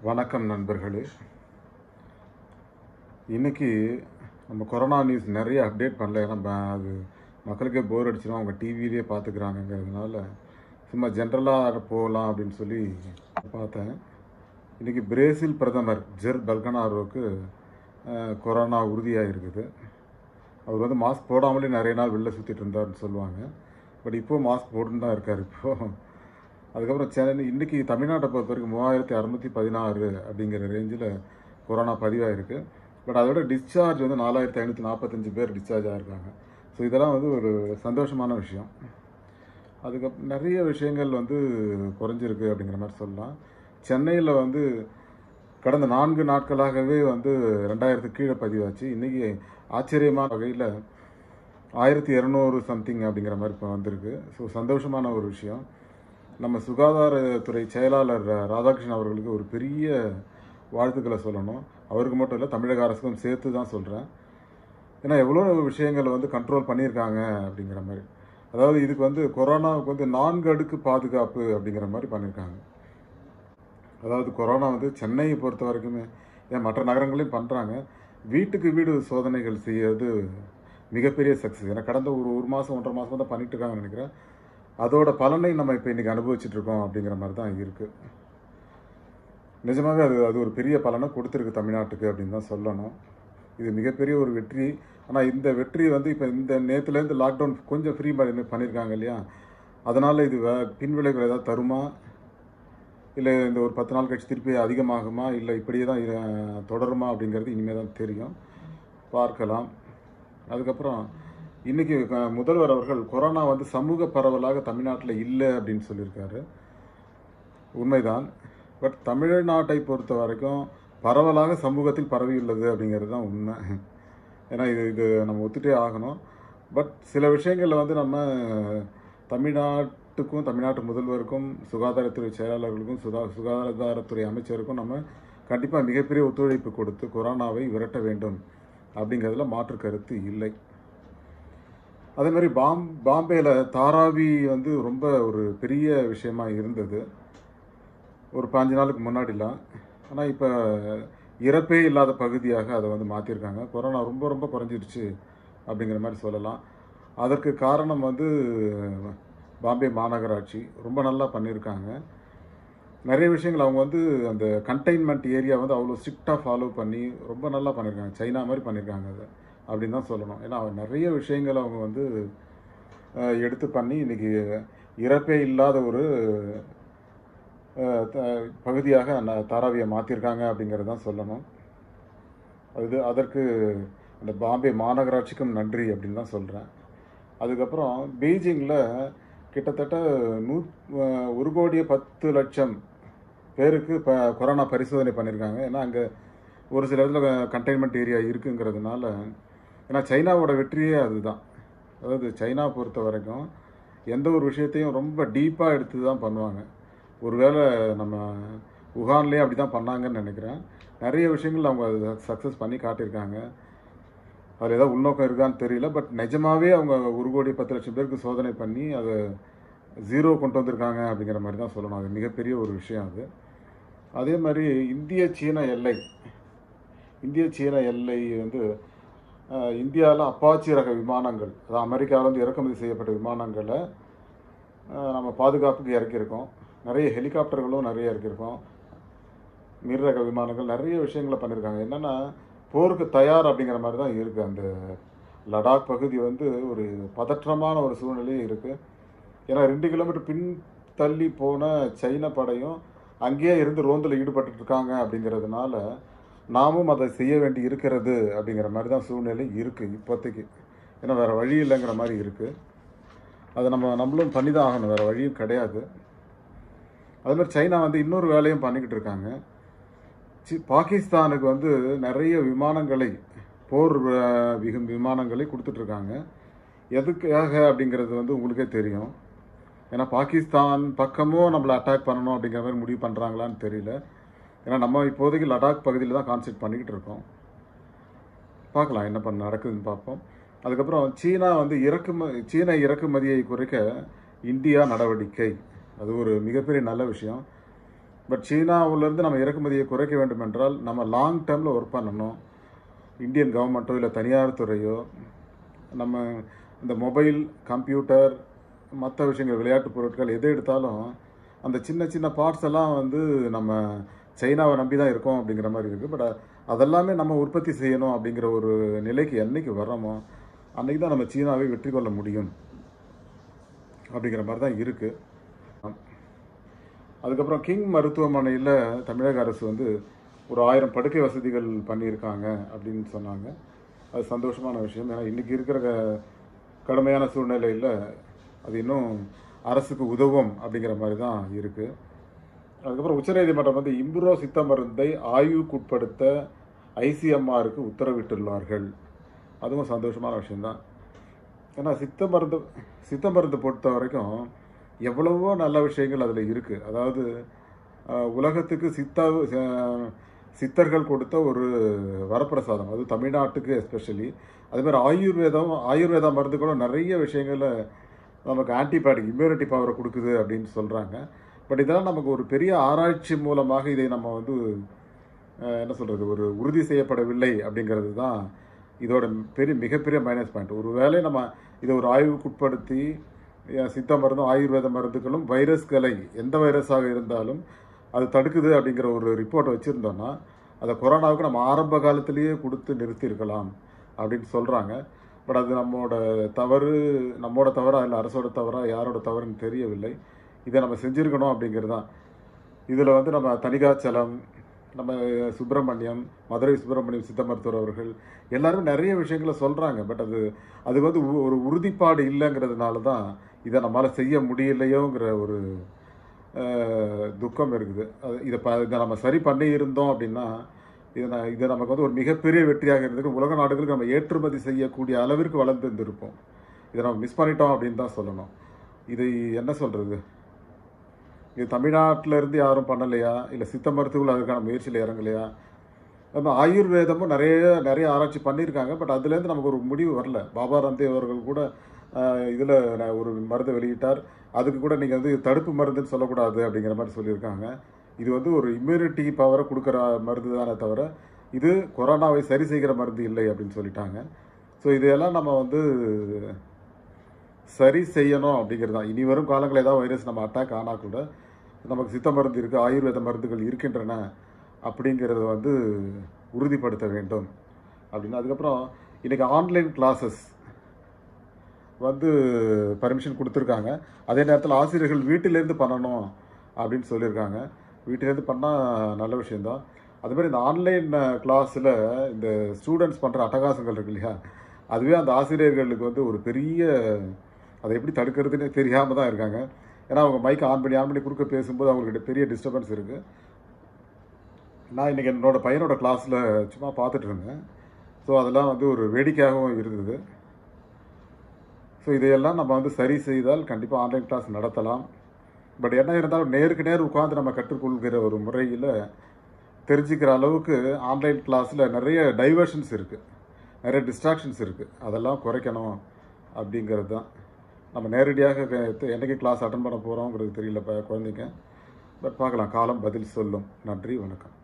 வணக்கம் நண்பர்களே இன்னைக்கு நம்ம கொரோனா நியூஸ் நிறைய அப்டேட் பண்ணல ஏன்னா ப- அது மக்களுக்கே போர் அடிச்சிடும் அவங்க டிவிலேயே பார்த்துக்கிறாங்கங்கிறதுனால சும்மா ஜென்ரலாக போகலாம் அப்படின்னு சொல்லி பார்த்தேன் இன்னைக்கு பிரேசில் பிரதமர் ஜெர் பல்கனாரோவுக்கு அஹ், கொரோனா உறுதியாக இருக்குது அவர் வந்து மாஸ்க் போடாமலே நிறைய நாள் வெளில சுற்றிட்டு இருந்தார்னு சொல்லுவாங்க பட் இப்போ மாஸ்க் போட்டுன்னு தான் இருக்கார் இப்போ அதுக்கப்புறம் சென்னை இன்னைக்கு தமிழ்நாட்டை பொறுத்த வரைக்கும் மூவாயிரத்தி அறுநூத்தி பதினாறு அப்படிங்கிற ரேஞ்சில் கொரோனா பதிவாயிருக்கு பட் அதோட டிஸ்சார்ஜ் வந்து நாலாயிரத்தி ஐநூற்றி நாற்பத்தஞ்சு பேர் டிஸ்சார்ஜ் ஆகிருக்காங்க ஸோ இதெல்லாம் வந்து ஒரு சந்தோஷமான விஷயம் அதுக்கப்புறம் நிறைய விஷயங்கள் வந்து குறைஞ்சிருக்கு அப்படிங்கிற மாதிரி சொல்லலாம் சென்னையில் வந்து கடந்த நான்கு நாட்களாகவே வந்து ரெண்டாயிரத்துக்கு கீழே பதிவாச்சு இன்னைக்கு ஆச்சரியமான வகையில் ஆயிரத்தி இரநூறு சம்திங் அப்படிங்கிற மாதிரி இப்போ வந்திருக்கு ஸோ சந்தோஷமான ஒரு விஷயம் நம்ம சுகாதாரத்துறை செயலாளர் ராதாகிருஷ்ணன் அவர்களுக்கு ஒரு பெரிய வாழ்த்துக்களை சொல்லணும் அவருக்கு மட்டும் இல்லை தமிழக அரசுக்கும் சேர்த்து தான் சொல்கிறேன் ஏன்னா எவ்வளோ விஷயங்களை வந்து கண்ட்ரோல் பண்ணியிருக்காங்க அப்படிங்கிற மாதிரி அதாவது இதுக்கு வந்து கொரோனாவுக்கு வந்து நான்கு அடுக்கு பாதுகாப்பு அப்படிங்கிற மாதிரி பண்ணியிருக்காங்க அதாவது கொரோனா வந்து சென்னையை பொறுத்த வரைக்குமே ஏன் மற்ற நகரங்களையும் பண்ணுறாங்க வீட்டுக்கு வீடு சோதனைகள் செய்யறது மிகப்பெரிய சக்ஸஸ் ஏன்னா கடந்த ஒரு ஒரு மாதம் ஒன்றரை மாதம் தான் பண்ணிட்டு இருக்காங்கன்னு நினைக்கிறேன் அதோட பலனை நம்ம இப்போ இன்னைக்கு அனுபவிச்சுட்டு இருக்கோம் அப்படிங்கிற மாதிரி தான் இருக்குது நிஜமாவே அது அது ஒரு பெரிய பலனை கொடுத்துருக்கு தமிழ்நாட்டுக்கு அப்படின்னு தான் சொல்லணும் இது மிகப்பெரிய ஒரு வெற்றி ஆனால் இந்த வெற்றி வந்து இப்போ இந்த நேற்றுலேருந்து லாக்டவுன் கொஞ்சம் ஃப்ரீ பண்ணி பண்ணியிருக்காங்க இல்லையா அதனால் இது வே- பின்விளைவுகள் ஏதாவது தருமா இல்லை இந்த ஒரு பத்து நாள் கழிச்சு திருப்பி அதிகமாகுமா இல்லை இப்படியே தான் இரு- தொடருமா அப்படிங்கிறது இனிமேல் தான் தெரியும் பார்க்கலாம் அதுக்கப்புறம் இன்னைக்கு க- முதல்வர் அவர்கள் கொரோனா வந்து சமூக பரவலாக தமிழ்நாட்டில் இல்லை அப்படின்னு சொல்லியிருக்காரு உண்மைதான் பட் தமிழ்நாட்டை பொறுத்த வரைக்கும் பரவலாக சமூகத்தில் பரவியுள்ளது அப்படிங்கிறது தான் உண்மை ஏன்னா இது இது நம்ம ஒத்துட்டே ஆகணும் பட் சில விஷயங்களில் வந்து நம்ம தமிழ்நாட்டுக்கும் தமிழ்நாட்டு முதல்வருக்கும் சுகாதாரத்துறை செயலாளர்களுக்கும் சுகா சுகாதாரத்துறை அமைச்சருக்கும் நம்ம கண்டிப்பாக மிகப்பெரிய ஒத்துழைப்பு கொடுத்து கொரோனாவை விரட்ட வேண்டும் அப்படிங்கிறதுல மாற்று கருத்து இல்லை அதே மாதிரி பாம் பாம்பேல தாராவி வந்து ரொம்ப ஒரு பெரிய விஷயமா இருந்தது ஒரு பாஞ்சு நாளுக்கு முன்னாடிலாம் ஆனால் இப்போ இறப்பே இல்லாத பகுதியாக அதை வந்து மாற்றிருக்காங்க கொரோனா ரொம்ப ரொம்ப குறைஞ்சிருச்சு அப்படிங்கிற மாதிரி சொல்லலாம் அதற்கு காரணம் வந்து பாம்பே மாநகராட்சி ரொம்ப நல்லா பண்ணியிருக்காங்க நிறைய விஷயங்கள் அவங்க வந்து அந்த கண்டெய்ன்மெண்ட் ஏரியா வந்து அவ்வளோ ஸ்ட்ரிக்டாக ஃபாலோ பண்ணி ரொம்ப நல்லா பண்ணியிருக்காங்க சைனா மாதிரி பண்ணியிருக்காங்க அதை அப்படின்னு தான் சொல்லணும் ஏன்னா அவங்க நிறைய விஷயங்கள் அவங்க வந்து அஹ், எடுத்து பண்ணி இன்னைக்கு இறப்பே இல்லாத ஒரு அஹ், த- பகுதியாக ந- தாராவியை மாற்றிருக்காங்க அப்படிங்கிறது தான் சொல்லணும் அது அதற்கு அந்த பாம்பே மாநகராட்சிக்கும் நன்றி அப்படின்னு தான் சொல்கிறேன் அதுக்கப்புறம் பீஜிங்கில் கிட்டத்தட்ட நூ அஹ், ஒரு கோடியே பத்து லட்சம் பேருக்கு இப்போ கொரோனா பரிசோதனை பண்ணியிருக்காங்க ஏன்னா அங்கே ஒரு சில இடத்துல கண்டெய்ன்மெண்ட் ஏரியா இருக்குங்கிறதுனால ஏன்னா சைனாவோட வெற்றியே அதுதான் அதாவது சைனா பொறுத்த வரைக்கும் எந்த ஒரு விஷயத்தையும் ரொம்ப டீப்பாக எடுத்து தான் பண்ணுவாங்க ஒருவேளை நம்ம உகான்லேயே அப்படி தான் பண்ணாங்கன்னு நினைக்கிறேன் நிறைய விஷயங்கள் அவங்க சக்ஸஸ் பண்ணி காட்டியிருக்காங்க அதில் ஏதாவது உள்நோக்கம் இருக்கான்னு தெரியல பட் நிஜமாவே அவங்க ஒரு கோடி பத்து லட்சம் பேருக்கு சோதனை பண்ணி அதை ஜீரோ கொண்டு வந்திருக்காங்க அப்படிங்கிற மாதிரி தான் சொல்லணும் அது மிகப்பெரிய ஒரு விஷயம் அது அதே மாதிரி இந்திய சீன எல்லை இந்திய சீன எல்லை வந்து இந்தியாவில் அப்பாச்சி ரக விமானங்கள் அதாவது அமெரிக்காவிலேருந்து இறக்குமதி செய்யப்பட்ட விமானங்களை அஹ், நம்ம பாதுகாப்புக்கு இறக்கியிருக்கோம் நிறைய ஹெலிகாப்டர்களும் நிறைய இறக்கியிருக்கோம் மிர் ரக விமானங்கள் நிறைய விஷயங்களை பண்ணியிருக்காங்க என்னென்னா போருக்கு தயார் அப்படிங்கிற மாதிரி தான் இருக்குது அந்த லடாக் பகுதி வந்து ஒரு பதற்றமான ஒரு சூழ்நிலையும் இருக்குது ஏன்னா ரெண்டு கிலோமீட்டர் பின் தள்ளி போன சைன படையும் அங்கேயே இருந்து ரோந்தில் ஈடுபட்டு இருக்காங்க அப்படிங்கிறதுனால நாமும் அதை செய்ய வேண்டி இருக்கிறது அப்படிங்கிற மாதிரி தான் சூழ்நிலை இருக்குது இப்போதைக்கு ஏன்னா வேறு வழி இல்லைங்கிற மாதிரி இருக்குது அதை நம்ம நம்மளும் பண்ணி தான் ஆகணும் வேறு வழியும் கிடையாது அதே மாதிரி சைனா வந்து இன்னொரு வேலையும் பண்ணிக்கிட்டு இருக்காங்க சி- பாகிஸ்தானுக்கு வந்து நிறைய விமானங்களை போர் அஹ், விகும் விமானங்களை கொடுத்துட்ருக்காங்க எதுக்காக அப்படிங்கிறது வந்து உங்களுக்கே தெரியும் ஏன்னா பாகிஸ்தான் பக்கமும் நம்மளை அட்டாக் பண்ணணும் அப்படிங்கிற மாதிரி முடிவு பண்ணுறாங்களான்னு தெரியல ஏன்னா நம்ம இப்போதைக்கு லடாக் பகுதியில் தான் கான்சென்ட் பண்ணிக்கிட்டு இருக்கோம் பார்க்கலாம் என்ன பண்ண நடக்குதுன்னு பார்ப்போம் அதுக்கப்புறம் சீனா வந்து இறக்குமதி சீன இறக்குமதியை குறைக்க இந்தியா நடவடிக்கை அது ஒரு மிகப்பெரிய நல்ல விஷயம் பட் சீனாவிலேருந்து நம்ம இறக்குமதியை குறைக்க வேண்டும் என்றால் நம்ம லாங் டேர்மில் ஒர்க் பண்ணணும் இந்தியன் கவர்மெண்ட்டோ இல்லை தனியார் துறையோ நம்ம இந்த மொபைல் கம்ப்யூட்டர் மற்ற விஷயங்கள் விளையாட்டு பொருட்கள் எது எடுத்தாலும் அந்த சின்ன சின்ன பார்ட்ஸ் எல்லாம் வந்து நம்ம சைனாவை நம்பி தான் இருக்கோம் அப்படிங்கிற மாதிரி இருக்குது பட் அதெல்லாமே நம்ம உற்பத்தி செய்யணும் அப்படிங்கிற ஒரு நிலைக்கு என்னைக்கு வர்றோமோ அன்னைக்கு தான் நம்ம சீனாவை வெற்றி கொள்ள முடியும் அப்படிங்கிற மாதிரி தான் இருக்குது அதுக்கப்புறம் கிங் மருத்துவமனையில் தமிழக அரசு வந்து ஒரு ஆயிரம் படுக்கை வசதிகள் பண்ணியிருக்காங்க அப்படின்னு சொன்னாங்க அது சந்தோஷமான விஷயம் ஏன்னா இன்றைக்கி இருக்கிற க- கடுமையான சூழ்நிலையில் அது இன்னும் அரசுக்கு உதவும் அப்படிங்கிற மாதிரி தான் இருக்குது அதுக்கப்புறம் உச்சநீதிமன்றம் வந்து இம்புரோ சித்த மருந்தை ஆய்வுக்குட்படுத்த ஐசிஎம்ஆருக்கு உத்தரவிட்டுள்ளார்கள் அதுவும் சந்தோஷமான விஷயம்தான் ஏன்னா சித்த மருந்து சித்த மருந்து பொறுத்த வரைக்கும் எவ்வளவோ நல்ல விஷயங்கள் அதில் இருக்குது அதாவது அஹ், உலகத்துக்கு சித்தா அஹ், சித்தர்கள் கொடுத்த ஒரு வரப்பிரசாதம் அது தமிழ்நாட்டுக்கு எஸ்பெஷலி அதேமாதிரி ஆயுர்வேதம் ஆயுர்வேதா மருந்துகளும் நிறைய விஷயங்களை நமக்கு ஆன்டிபயோட்டிக் இம்யூனிட்டி பவரை கொடுக்குது அப்படின்னு சொல்கிறாங்க பட் இதெல்லாம் நமக்கு ஒரு பெரிய ஆராய்ச்சி மூலமாக இதை நம்ம வந்து அஹ், என்ன சொல்கிறது ஒரு உறுதி செய்யப்படவில்லை அப்படிங்கிறது தான் இதோட பெரிய மிகப்பெரிய மைனஸ் பாயிண்ட் ஒரு வேளை நம்ம இதை ஒரு ஆய்வுக்குட்படுத்தி அஹ், சித்த மருந்தும் ஆயுர்வேத மருந்துகளும் வைரஸ்களை எந்த வைரஸாக இருந்தாலும் அது தடுக்குது அப்படிங்கிற ஒரு ரிப்போர்ட் வச்சுருந்தோன்னா அதை கொரோனாவுக்கு நம்ம ஆரம்ப காலத்திலேயே கொடுத்து நிறுத்தியிருக்கலாம் அப்படின்னு சொல்கிறாங்க பட் அது நம்மோட தவறு நம்மோட தவறா இல்லை அரசோட தவறா யாரோட தவறுன்னு தெரியவில்லை இதை நம்ம செஞ்சுருக்கணும் அப்படிங்கிறது தான் இதில் வந்து நம்ம தணிகாச்சலம் நம்ம சுப்பிரமணியம் மதுரை சுப்பிரமணியம் சித்த மருத்துவர் அவர்கள் எல்லாருமே நிறைய விஷயங்களை சொல்கிறாங்க பட் அது அது வந்து உ- ஒரு உறுதிப்பாடு இல்லைங்கிறதுனால தான் இதை நம்மளால் செய்ய முடியலையோங்கிற ஒரு அஹ், துக்கம் இருக்குது அது இதை ப இதை நம்ம சரி பண்ணி இருந்தோம் அப்படின்னா இது ந- இது நமக்கு வந்து ஒரு மிகப்பெரிய வெற்றியாக இருந்திருக்கு உலக நாடுகளுக்கு நம்ம ஏற்றுமதி செய்யக்கூடிய அளவிற்கு வளர்ந்து இருந்திருப்போம் இதை நம்ம மிஸ் பண்ணிட்டோம் அப்படின்னு தான் சொல்லணும் இது என்ன சொல்கிறது இது தமிழ்நாட்டில் இருந்து யாரும் பண்ணலையா இல்லை சித்த மருத்துவர்கள் அதுக்கான முயற்சியில் இறங்கலையா நம்ம ஆயுர்வேதமும் நிறைய நிறைய ஆராய்ச்சி பண்ணியிருக்காங்க பட் அதுலேருந்து நமக்கு ஒரு முடிவு வரல பாபா ராம்தேவ் அவர்கள் கூட இதில் ஒரு மருந்து வெளியிட்டார் அதுக்கு கூட நீங்கள் வந்து இது தடுப்பு மருந்துன்னு சொல்லக்கூடாது அப்படிங்கிற மாதிரி சொல்லியிருக்காங்க இது வந்து ஒரு இம்யூனிட்டி பவரை கொடுக்குற மருந்து தானே தவிர இது கொரோனாவை சரி செய்கிற மருந்து இல்லை அப்படின்னு சொல்லிட்டாங்க ஸோ இதையெல்லாம் நம்ம வந்து சரி செய்யணும் அப்படிங்கிறது தான் இனி வரும் காலங்களில் ஏதாவது வைரஸ் நம்ம அட்டாக் ஆனால் கூட நமக்கு சித்த மருந்து இருக்குது ஆயுர்வேத மருந்துகள் இருக்கின்றன அப்படிங்கிறத வந்து உறுதிப்படுத்த வேண்டும் அப்படின்னு அதுக்கப்புறம் இன்றைக்கி ஆன்லைன் கிளாஸஸ் வந்து பர்மிஷன் கொடுத்துருக்காங்க அதே நேரத்தில் ஆசிரியர்கள் வீட்டிலேருந்து பண்ணணும் அப்படின்னு சொல்லியிருக்காங்க வீட்டிலேருந்து பண்ணால் நல்ல விஷயந்தான் அது மாதிரி இந்த ஆன்லைன் கிளாஸில் இந்த ஸ்டூடெண்ட்ஸ் பண்ணுற அட்டகாசங்கள் இருக்கு இல்லையா அதுவே அந்த ஆசிரியர்களுக்கு வந்து ஒரு பெரிய அதை எப்படி தடுக்கிறதுன்னு தெரியாமல் தான் இருக்காங்க ஏன்னா அவங்க மைக் ஆன் பண்ணி ஆன் பண்ணி குறுக்க பேசும்போது அவங்களுக்கு பெரிய டிஸ்டர்பன்ஸ் இருக்குது நான் இன்றைக்கி என்னோட பையனோட கிளாஸில் சும்மா பார்த்துட்டு இருந்தேன் ஸோ அதெல்லாம் வந்து ஒரு வேடிக்கையாகவும் இருந்தது ஸோ இதையெல்லாம் நம்ம வந்து சரி செய்தால் கண்டிப்பாக ஆன்லைன் கிளாஸ் நடத்தலாம் பட் என்ன இருந்தாலும் நேருக்கு நேர் உட்காந்து நம்ம கற்றுக்கொள்கிற ஒரு முறையில் தெரிஞ்சுக்கிற அளவுக்கு ஆன்லைன் கிளாஸில் நிறைய டைவர்ஷன்ஸ் இருக்குது நிறைய டிஸ்ட்ராக்ஷன்ஸ் இருக்குது அதெல்லாம் குறைக்கணும் அப்படிங்கிறது தான் நம்ம நேரடியாக க- என்னைக்கு கிளாஸ் அட்டன் பண்ண போகிறோங்கிறது தெரியல இப்போ குழந்தைங்க பட் பார்க்கலாம் காலம் பதில் சொல்லும் நன்றி வணக்கம்